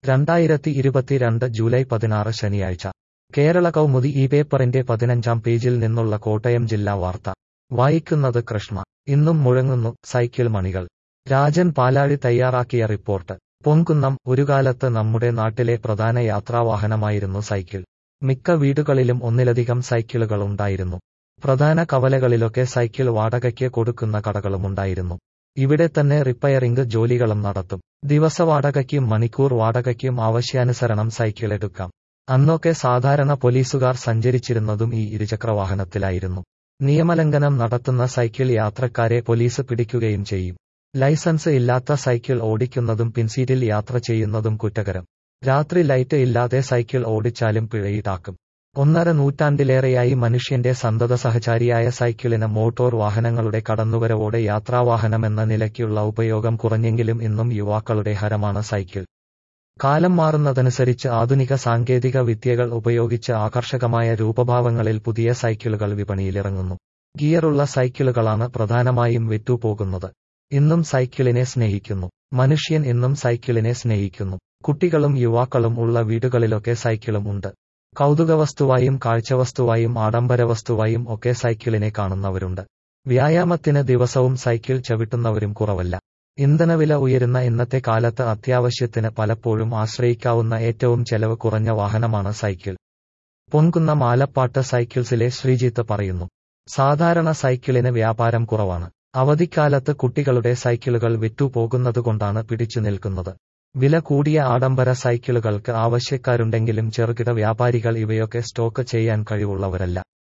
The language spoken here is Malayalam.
രണ്ടായിരത്തി ഇരുപത്തിരണ്ട് ജൂലൈ പതിനാറ് ശനിയാഴ്ച കേരള കൗമുദി ഈ പേപ്പറിന്റെ പതിനഞ്ചാം പേജിൽ നിന്നുള്ള കോട്ടയം ജില്ലാ വാർത്ത വായിക്കുന്നത് കൃഷ്ണ ഇന്നും മുഴങ്ങുന്നു സൈക്കിൾ മണികൾ രാജൻ പാലാഴി തയ്യാറാക്കിയ റിപ്പോർട്ട് പൊൻകുന്നം ഒരു കാലത്ത് നമ്മുടെ നാട്ടിലെ പ്രധാന യാത്രാവാഹനമായിരുന്നു സൈക്കിൾ മിക്ക വീടുകളിലും ഒന്നിലധികം സൈക്കിളുകൾ ഉണ്ടായിരുന്നു പ്രധാന കവലകളിലൊക്കെ സൈക്കിൾ വാടകയ്ക്ക് കൊടുക്കുന്ന കടകളുമുണ്ടായിരുന്നു ഇവിടെ തന്നെ റിപ്പയറിംഗ് ജോലികളും നടത്തും ദിവസവാടകയ്ക്കും മണിക്കൂർ വാടകയ്ക്കും ആവശ്യാനുസരണം സൈക്കിൾ എടുക്കാം അന്നൊക്കെ സാധാരണ പോലീസുകാർ സഞ്ചരിച്ചിരുന്നതും ഈ ഇരുചക്രവാഹനത്തിലായിരുന്നു നിയമലംഘനം നടത്തുന്ന സൈക്കിൾ യാത്രക്കാരെ പോലീസ് പിടിക്കുകയും ചെയ്യും ലൈസൻസ് ഇല്ലാത്ത സൈക്കിൾ ഓടിക്കുന്നതും പിൻസീറ്റിൽ യാത്ര ചെയ്യുന്നതും കുറ്റകരം രാത്രി ലൈറ്റ് ഇല്ലാതെ സൈക്കിൾ ഓടിച്ചാലും പിഴയിടാക്കും ഒന്നര നൂറ്റാണ്ടിലേറെയായി മനുഷ്യന്റെ സന്തത സഹചാരിയായ സൈക്കിളിന് മോട്ടോർ വാഹനങ്ങളുടെ കടന്നുവരവോടെ യാത്രാവാഹനമെന്ന നിലയ്ക്കുള്ള ഉപയോഗം കുറഞ്ഞെങ്കിലും ഇന്നും യുവാക്കളുടെ ഹരമാണ് സൈക്കിൾ കാലം മാറുന്നതനുസരിച്ച് ആധുനിക സാങ്കേതിക വിദ്യകൾ ഉപയോഗിച്ച് ആകർഷകമായ രൂപഭാവങ്ങളിൽ പുതിയ സൈക്കിളുകൾ വിപണിയിലിറങ്ങുന്നു ഗിയറുള്ള സൈക്കിളുകളാണ് പ്രധാനമായും വിറ്റുപോകുന്നത് ഇന്നും സൈക്കിളിനെ സ്നേഹിക്കുന്നു മനുഷ്യൻ ഇന്നും സൈക്കിളിനെ സ്നേഹിക്കുന്നു കുട്ടികളും യുവാക്കളും ഉള്ള വീടുകളിലൊക്കെ സൈക്കിളും ഉണ്ട് കൗതുകവസ്തുവായും കാഴ്ചവസ്തുവായും ആഡംബരവസ്തുവായും ഒക്കെ സൈക്കിളിനെ കാണുന്നവരുണ്ട് വ്യായാമത്തിന് ദിവസവും സൈക്കിൾ ചവിട്ടുന്നവരും കുറവല്ല ഇന്ധനവില ഉയരുന്ന ഇന്നത്തെ കാലത്ത് അത്യാവശ്യത്തിന് പലപ്പോഴും ആശ്രയിക്കാവുന്ന ഏറ്റവും ചെലവ് കുറഞ്ഞ വാഹനമാണ് സൈക്കിൾ പൊൻകുന്ന മാലപ്പാട്ട് സൈക്കിൾസിലെ ശ്രീജിത്ത് പറയുന്നു സാധാരണ സൈക്കിളിന് വ്യാപാരം കുറവാണ് അവധിക്കാലത്ത് കുട്ടികളുടെ സൈക്കിളുകൾ വിറ്റുപോകുന്നതുകൊണ്ടാണ് പിടിച്ചു നിൽക്കുന്നത് വില കൂടിയ ആഡംബര സൈക്കിളുകൾക്ക് ആവശ്യക്കാരുണ്ടെങ്കിലും ചെറുകിട വ്യാപാരികൾ ഇവയൊക്കെ സ്റ്റോക്ക് ചെയ്യാൻ കഴിവുള്ളവരല്ല